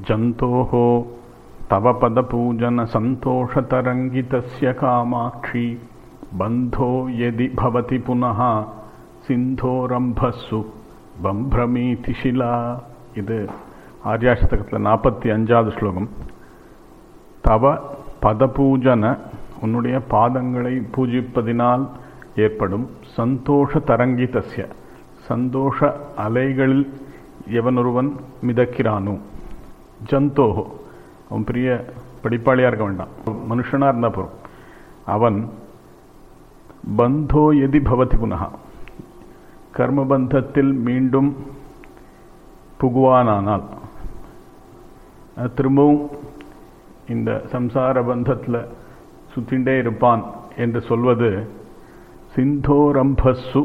जन्तोः तव पदपूजनसन्तोषतरङ्गितस्य कामाक्षी बन्धो यदि भवति पुनः சிந்தோரம்பஸ்ஸு பம்ப்ரமீதி ஷிலா இது ஆர்யாஷ்டகத்தில் நாற்பத்தி அஞ்சாவது ஸ்லோகம் தவ பதபூஜன உன்னுடைய பாதங்களை பூஜிப்பதினால் ஏற்படும் சந்தோஷ தரங்கிதஸ்ய சந்தோஷ அலைகளில் எவனொருவன் மிதக்கிறானோ ஜந்தோஹோ அவன் பெரிய படிப்பாளியாக இருக்க வேண்டாம் மனுஷனாக இருந்தால் போகிறோம் அவன் பந்தோ எதி பவதி புனகா கர்மபந்தத்தில் மீண்டும் புகுவானானால் திரும்பவும் இந்த சம்சார பந்தத்தில் சுத்திண்டே இருப்பான் என்று சொல்வது சிந்தோரம்பஸ்ஸு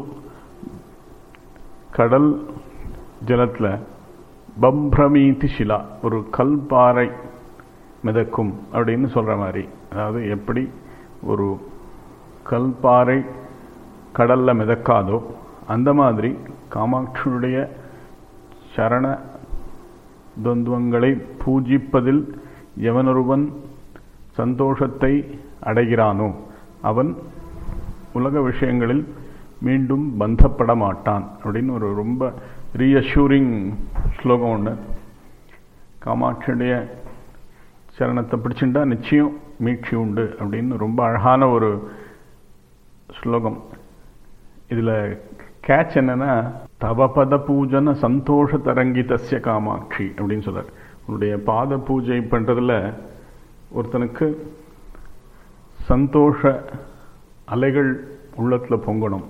கடல் ஜலத்தில் பம்ப்ரமீதி ஷிலா ஒரு கல்பாறை மிதக்கும் அப்படின்னு சொல்கிற மாதிரி அதாவது எப்படி ஒரு கல்பாறை கடலில் மிதக்காதோ அந்த மாதிரி காமாட்சியுடைய சரண துவந்துவங்களை பூஜிப்பதில் எவனொருவன் சந்தோஷத்தை அடைகிறானோ அவன் உலக விஷயங்களில் மீண்டும் பந்தப்பட மாட்டான் அப்படின்னு ஒரு ரொம்ப ரீஅஷ்யூரிங் ஸ்லோகம் ஒன்று காமாட்சியுடைய சரணத்தை பிடிச்சுட்டா நிச்சயம் மீட்சி உண்டு அப்படின்னு ரொம்ப அழகான ஒரு ஸ்லோகம் இதில் கேட்ச் என்னன்னா தவபத பூஜன சந்தோஷ தரங்கிதஸ்ய காமாட்சி அப்படின்னு சொல்றார் உன்னுடைய பாத பூஜை பண்ணுறதுல ஒருத்தனுக்கு சந்தோஷ அலைகள் உள்ளத்தில் பொங்கணும்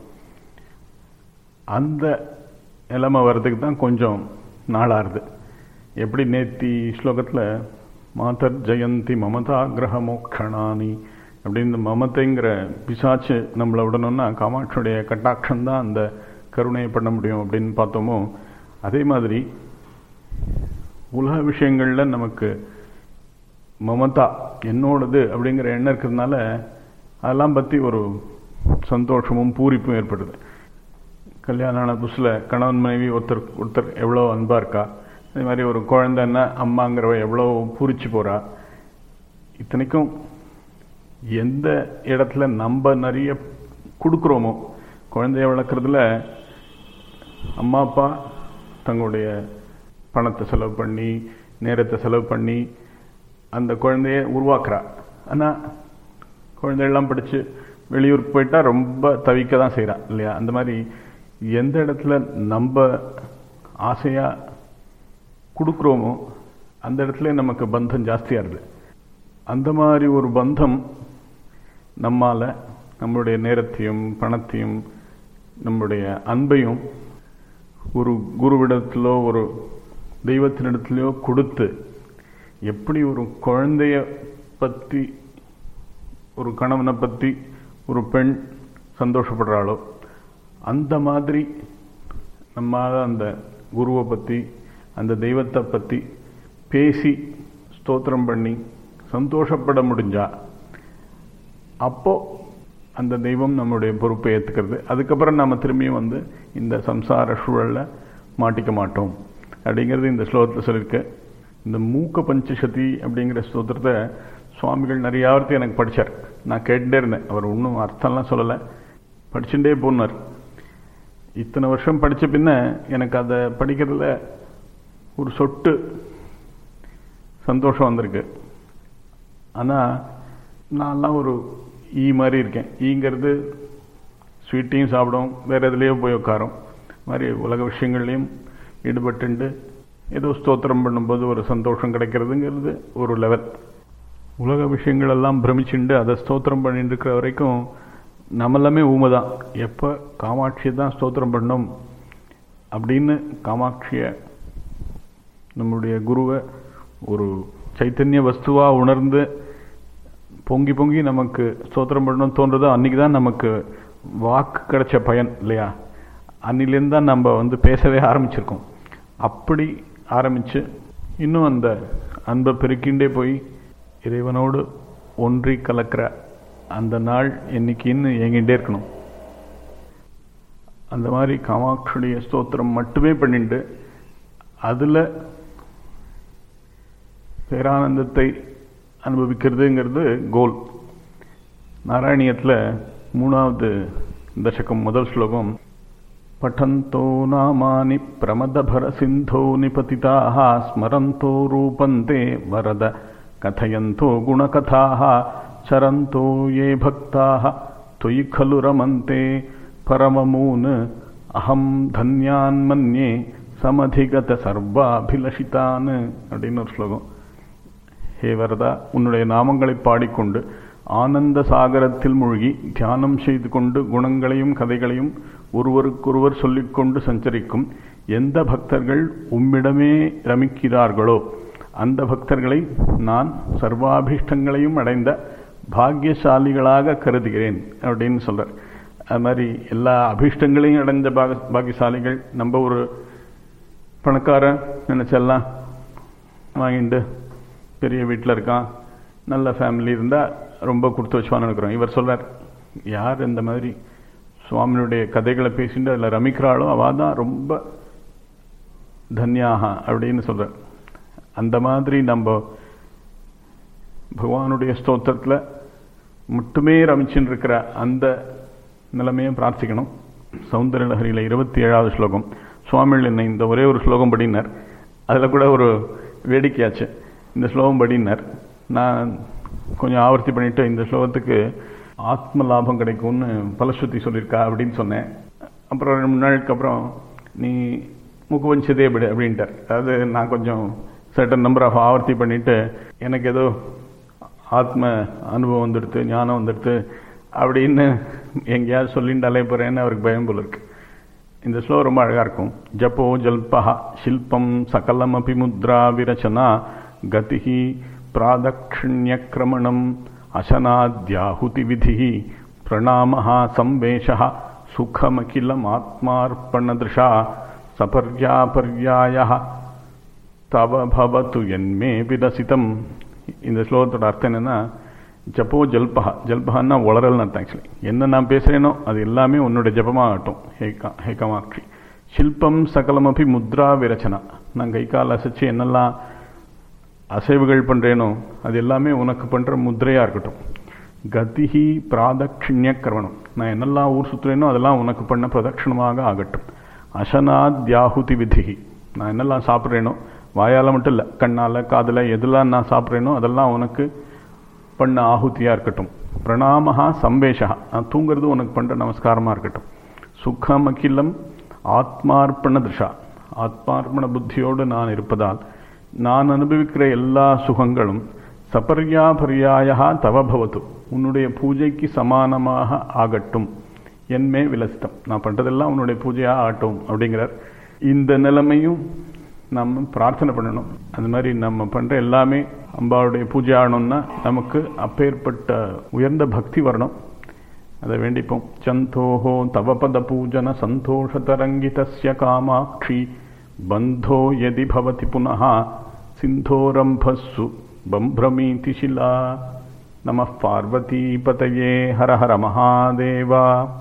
அந்த நிலைமை வர்றதுக்கு தான் கொஞ்சம் நாளாருது எப்படி நேத்தி ஸ்லோகத்தில் மாதர் ஜெயந்தி மமதா கிரக மோக்ஷணானி அப்படின்னு மமத்தைங்கிற பிசாச்சு நம்மளை விடணும்னா காமாட்சியுடைய கட்டாட்சம் தான் அந்த கருணையை பண்ண முடியும் அப்படின்னு பார்த்தோமோ அதே மாதிரி உலக விஷயங்களில் நமக்கு மமதா என்னோடது அப்படிங்கிற எண்ணம் இருக்கிறதுனால அதெல்லாம் பற்றி ஒரு சந்தோஷமும் பூரிப்பும் ஏற்படுது கல்யாணம் ஆன புதுசில் கணவன் மனைவி ஒருத்தர் ஒருத்தர் எவ்வளோ அன்பாக இருக்கா அதே மாதிரி ஒரு குழந்தைன்னா அம்மாங்கிறவ எவ்வளோ பூரிச்சு போகிறா இத்தனைக்கும் எந்த இடத்துல நம்ம நிறைய கொடுக்குறோமோ குழந்தைய வளர்க்குறதுல அம்மா அப்பா தங்களுடைய பணத்தை செலவு பண்ணி நேரத்தை செலவு பண்ணி அந்த குழந்தைய உருவாக்குறா ஆனால் குழந்தையெல்லாம் படித்து வெளியூருக்கு போயிட்டா ரொம்ப தவிக்க தான் செய்கிறான் இல்லையா அந்த மாதிரி எந்த இடத்துல நம்ம ஆசையாக கொடுக்குறோமோ அந்த இடத்துல நமக்கு பந்தம் ஜாஸ்தியாக இருக்குது அந்த மாதிரி ஒரு பந்தம் நம்மால் நம்மளுடைய நேரத்தையும் பணத்தையும் நம்முடைய அன்பையும் ஒரு குருவிடத்திலோ ஒரு தெய்வத்தினிடத்திலையோ கொடுத்து எப்படி ஒரு குழந்தைய பற்றி ஒரு கணவனை பற்றி ஒரு பெண் சந்தோஷப்படுறாளோ அந்த மாதிரி நம்மால் அந்த குருவை பற்றி அந்த தெய்வத்தை பற்றி பேசி ஸ்தோத்திரம் பண்ணி சந்தோஷப்பட முடிஞ்சா அப்போ அந்த தெய்வம் நம்மளுடைய பொறுப்பை ஏற்றுக்கிறது அதுக்கப்புறம் நம்ம திரும்பியும் வந்து இந்த சம்சார சூழலில் மாட்டிக்க மாட்டோம் அப்படிங்கிறது இந்த ஸ்லோகத்தில் சொல்லியிருக்கு இந்த மூக்க பஞ்சசதி அப்படிங்கிற ஸ்தோத்திரத்தை சுவாமிகள் நிறையாவது எனக்கு படித்தார் நான் கேட்டுட்டே இருந்தேன் அவர் ஒன்றும் அர்த்தம்லாம் சொல்லலை படிச்சுட்டே போனார் இத்தனை வருஷம் படித்த பின்ன எனக்கு அதை படிக்கிறதுல ஒரு சொட்டு சந்தோஷம் வந்திருக்கு ஆனால் நான்லாம் ஒரு ஈ மாதிரி இருக்கேன் ஈங்கிறது ஸ்வீட்டையும் சாப்பிடும் வேறு எதுலேயோ போய் உட்காரும் மாதிரி உலக விஷயங்கள்லையும் ஈடுபட்டுண்டு ஏதோ ஸ்தோத்திரம் பண்ணும்போது ஒரு சந்தோஷம் கிடைக்கிறதுங்கிறது ஒரு லெவல் உலக விஷயங்களெல்லாம் பிரமிச்சுண்டு அதை ஸ்தோத்திரம் பண்ணிட்டு இருக்கிற வரைக்கும் நம்மெல்லாமே ஊமை தான் எப்போ காமாட்சியை தான் ஸ்தோத்திரம் பண்ணோம் அப்படின்னு காமாட்சியை நம்மளுடைய குருவை ஒரு சைத்தன்ய வஸ்துவாக உணர்ந்து பொங்கி பொங்கி நமக்கு ஸ்தோத்திரம் பண்ணணும்னு தோன்றதோ அன்றைக்கி தான் நமக்கு வாக்கு கிடைச்ச பயன் இல்லையா அன்னிலேருந்து தான் நம்ம வந்து பேசவே ஆரம்பிச்சிருக்கோம் அப்படி ஆரம்பித்து இன்னும் அந்த அன்பை பெருக்கிண்டே போய் இறைவனோடு ஒன்றி கலக்கிற அந்த நாள் என்னைக்குன்னு எங்கிட்டே இருக்கணும் அந்த மாதிரி காமாட்சியுடைய ஸ்தோத்திரம் மட்டுமே பண்ணிட்டு அதில் பேரானந்தத்தை அனுபவிக்கிறதுங்கிறது கோல் நாராயணியத்தில் மூணாவது தசகம் முதல் ஸ்லோகம் पठन्तो नामानि प्रमदभरसिन्धो निपतिताः स्मरन्तो रूपन्ते वरद कथयन्तो गुणकथाः चरन्तो ये भक्ताः त्वयि खलु रमन्ते परममून् அகம் தன்யான் மன்யே சமதிகத சர்வாபிலஷிதான் அப்படின்னு ஒரு ஸ்லோகம் ஹே வரதா உன்னுடைய நாமங்களை பாடிக்கொண்டு ஆனந்த சாகரத்தில் மூழ்கி தியானம் செய்து கொண்டு குணங்களையும் கதைகளையும் ஒருவருக்கொருவர் சொல்லிக்கொண்டு சஞ்சரிக்கும் எந்த பக்தர்கள் உம்மிடமே ரமிக்கிறார்களோ அந்த பக்தர்களை நான் சர்வாபிஷ்டங்களையும் அடைந்த பாக்கியசாலிகளாக கருதுகிறேன் அப்படின்னு சொல்றார் அது மாதிரி எல்லா அபிஷ்டங்களையும் அடைஞ்ச பாக பாக்கியசாலிகள் நம்ம ஒரு பணக்காரன் நினைச்செல்லாம் வாங்கிட்டு பெரிய வீட்டில் இருக்கான் நல்ல ஃபேமிலி இருந்தால் ரொம்ப கொடுத்து வச்சுவான்னு இருக்கிறோம் இவர் சொல்றார் யார் இந்த மாதிரி சுவாமியுடைய கதைகளை பேசிட்டு அதில் ரமிக்கிறாளோ அவள் தான் ரொம்ப தன்யாகா அப்படின்னு சொல்கிறார் அந்த மாதிரி நம்ம பகவானுடைய ஸ்தோத்திரத்தில் மட்டுமே ரமிச்சுன்னு இருக்கிற அந்த நிலைமையும் பிரார்த்திக்கணும் சௌந்தர லஹரியில் இருபத்தி ஏழாவது ஸ்லோகம் சுவாமிகள் என்னை இந்த ஒரே ஒரு ஸ்லோகம் படினார் அதில் கூட ஒரு வேடிக்கையாச்சு இந்த ஸ்லோகம் படினார் நான் கொஞ்சம் ஆவர்த்தி பண்ணிட்டு இந்த ஸ்லோகத்துக்கு ஆத்ம லாபம் கிடைக்கும்னு பலஸ்ருதி சொல்லியிருக்கா அப்படின்னு சொன்னேன் அப்புறம் ரெண்டு மூணு நாளுக்கு அப்புறம் நீ முக்குவஞ்சதே விடு அப்படின்ட்டார் அதாவது நான் கொஞ்சம் சர்டன் நம்பர் ஆஃப் ஆவர்த்தி பண்ணிட்டு எனக்கு ஏதோ ஆத்ம அனுபவம் வந்துடுத்து ஞானம் வந்துடுத்து அப்படின்னு எங்கேயாவது சொல்லிண்டாலே போகிறேன்னு அவருக்கு பயம் போல இருக்கு இந்த ஸ்லோகம் ரொம்ப அழகாக இருக்கும் ஜப்போ ஜல்பா ஷில்பம் சகலம் அபி முத்ரா விரச்சனா கதிஹி प्रादक्षिण्यक्रमणम् अशनाद्याहुतिविधिः प्रणामः संवेशः सुखमखिलमात्मार्पणदृशा सपर्यापर्यायः தவ பவத்து என்மே விரசிதம் இந்த ஸ்லோகத்தோட அர்த்தம் என்னன்னா ஜப்போ ஜல்பா ஜல்பஹான்னா வளரல்னு அர்த்தம் ஆக்சுவலி என்ன நான் பேசுகிறேனோ அது எல்லாமே உன்னோட ஜபமாகட்டும் ஹேகா ஹேகமாட்சி ஷில்பம் சகலமபி முத்ரா விரச்சனா நான் கை கால் அசைச்சு என்னெல்லாம் அசைவுகள் பண்ணுறேனோ அது எல்லாமே உனக்கு பண்ணுற முத்திரையாக இருக்கட்டும் கதிஹி பிராதக்ஷிணிய கர்வணம் நான் என்னெல்லாம் ஊர் சுற்றுறேனோ அதெல்லாம் உனக்கு பண்ண பிரதட்சணமாக ஆகட்டும் அசனாத்யாகுதி விதிகி நான் என்னெல்லாம் சாப்பிட்றேனோ வாயால் மட்டும் இல்லை கண்ணால் காதில் எதெல்லாம் நான் சாப்பிட்றேனோ அதெல்லாம் உனக்கு பண்ண ஆகுதியாக இருக்கட்டும் பிரணாமஹா சம்பேஷா நான் தூங்குறது உனக்கு பண்ணுற நமஸ்காரமாக இருக்கட்டும் சுகம் அகிலம் ஆத்மார்ப்பண திருஷா ஆத்மார்ப்பண புத்தியோடு நான் இருப்பதால் நான் அனுபவிக்கிற எல்லா சுகங்களும் சபர்யா பர்யாயா தவ பவத்து உன்னுடைய பூஜைக்கு சமானமாக ஆகட்டும் என்மே விலசித்தம் நான் பண்ணுறதெல்லாம் உன்னுடைய பூஜையாக ஆகட்டும் அப்படிங்கிறார் இந்த நிலைமையும் நம்ம பிரார்த்தனை பண்ணணும் அந்த மாதிரி நம்ம பண்ணுற எல்லாமே அம்பாவுடைய பூஜை ஆகணும்னா நமக்கு அப்பேற்பட்ட உயர்ந்த பக்தி வரணும் அதை வேண்டிப்போம் சந்தோஹோ தவபத பூஜன சந்தோஷதரங்கிதஸ்ய காமாட்சி பந்தோ யதி பவதி புனः சிந்தோரம்பஸ்ஸு பம்ப்ரமீதி शिला नमः पार्वतीपतये हर हर महादेवा